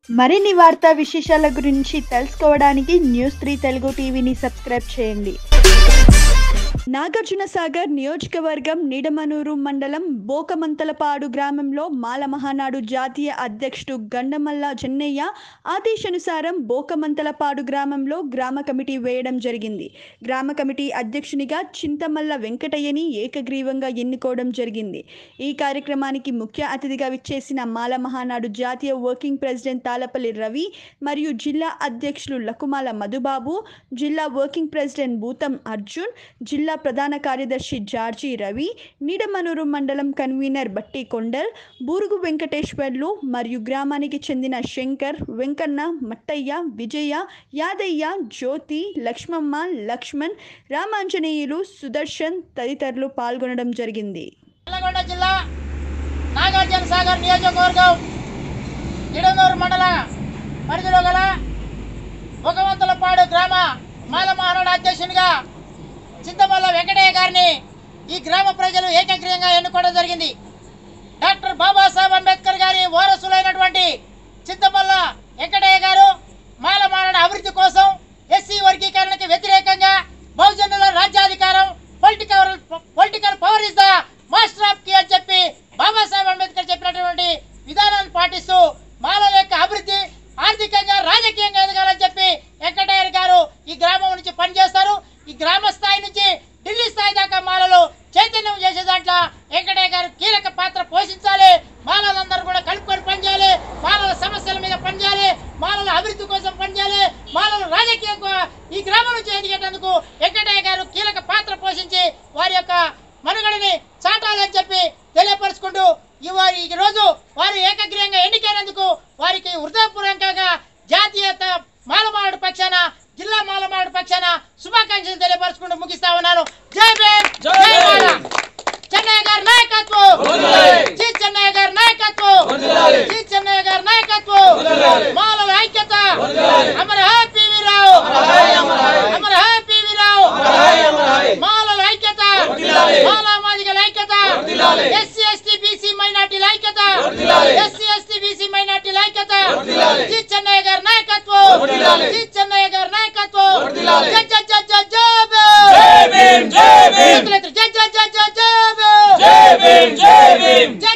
మరిన్ని వార్తా విశేషాల గురించి తెలుసుకోవడానికి న్యూస్ త్రీ తెలుగు టీవీని సబ్స్క్రైబ్ చేయండి నాగార్జున సాగర్ నియోజకవర్గం నిడమనూరు మండలం బోకమంతలపాడు గ్రామంలో మాల మహానాడు జాతీయ అధ్యక్షుడు గండమల్ల చెన్నయ్య ఆదేశానుసారం బోకమంతలపాడు గ్రామంలో గ్రామ కమిటీ వేయడం జరిగింది గ్రామ కమిటీ అధ్యక్షునిగా చింతమల్ల వెంకటయ్యని ఏకగ్రీవంగా ఎన్నుకోవడం జరిగింది ఈ కార్యక్రమానికి ముఖ్య అతిథిగా విచ్చేసిన మాల మహానాడు జాతీయ వర్కింగ్ ప్రెసిడెంట్ తాలపల్లి రవి మరియు జిల్లా అధ్యక్షులు లకుమాల మధుబాబు జిల్లా వర్కింగ్ ప్రెసిడెంట్ భూతం అర్జున్ జిల్లా ప్రధాన కార్యదర్శి జార్జి రవి నీడమనూరు మండలం కన్వీనర్ బట్టి కొండల్ బూరుగు వెంకటేశ్వర్లు మరియు గ్రామానికి చెందిన శంకర్ వెంకన్న మట్టయ్య విజయ యాదయ్య జ్యోతి లక్ష్మమ్మ లక్ష్మణ్ రామాంజనేయులు సుదర్శన్ తదితరులు పాల్గొనడం జరిగింది నల్లగొండ జిల్లా నాగార్జున సాగర్ నియోజకవర్గం నిడనూరు మండల పరిధిలో గల భగవంతులపాడు గ్రామ మాల మహానాడు అధ్యక్షునిగా చింతమల్ల వెంకటయ్య గారిని ఈ గ్రామ ప్రజలు ఏకగ్రీయంగా ఎన్నుకోవడం జరిగింది డాక్టర్ బాబాసాహెబ్ అంబేద్కర్ గారి వారసులైనటువంటి చింతమల్ల వెంకటయ్య గారు మాల మానవ అభివృద్ధి కోసం ఎస్సీ వర్గీకరణకి వ్యతిరేకంగా బహుజనుల రాజ్యాధికారం political political power is the master of key అని చెప్పి బాబాసాహెబ్ అంబేద్కర్ చెప్పినటువంటి విధానాన్ని పాటిస్తూ మాలల యొక్క అభివృద్ధి ఆర్థికంగా రాజకీయంగా ఎదగాలని చెప్పి వెంకటయ్య గారు ఈ గ్రామం నుంచి పనిచేస్తారు ఈ గ్రామ స్థాయి నుంచి ఢిల్లీ స్థాయి దాకా మాలలు చైతన్యం చేసే దాంట్లో వెంకటయ్య గారు కీలక పాత్ర పోషించాలి మాలలందరూ కూడా కలుపుకొని పనిచేయాలి మాలల సమస్యల మీద పనిచేయాలి మాలల అభివృద్ధి కోసం పనిచేయాలి మాలలు రాజకీయం కో- ఈ గ్రామం నుంచి ఎదిగేటందుకు వెంకటయ్య గారు కీలక పాత్ర పోషించి వారి యొక్క మనుగడని చాటాలని చెప్పి తెలియపరుచుకుంటూ ఈ వారి ఈ రోజు వారు ఏకగ్రీయంగా ఎన్నికైనందుకు వారికి హృదయపూర్వకంగా జాతీయత మాలమాడు పక్షాన జిల్లా మాలమాడు పక్షాన శుభాకాంక్షలు తెలియపరుచుకుంటూ ముగిస్తా ఉన్నాను జై భీమ్ జై మాల చెన్నయ్య గారి నాయకత్వం జీ చెన్నయ్య గారి నాయకత్వం జీ చెన్నయ్య గారి నాయకత్వం మాలల ఐక్యత అమర హాయ్ పివి రావు అమర హాయ్ పివి రావు మాలల ఐక్యత మాల మాదిగల ఐక్యత ఎస్సీ ఎస్టీ బీసీ మైనార్టీల ఐక్యత ఎస్సీ ఎస్టీ బీసీ మైనార్టీల ఐక్యత జీ చెన్నయ్య గారి నాయకత్వం జీ చెన్నయ్య గారి నాయకత్వం జై జై జై జై జై భీమ్. చేతులెత్తి జై జై జై జై జై భీమ్. జై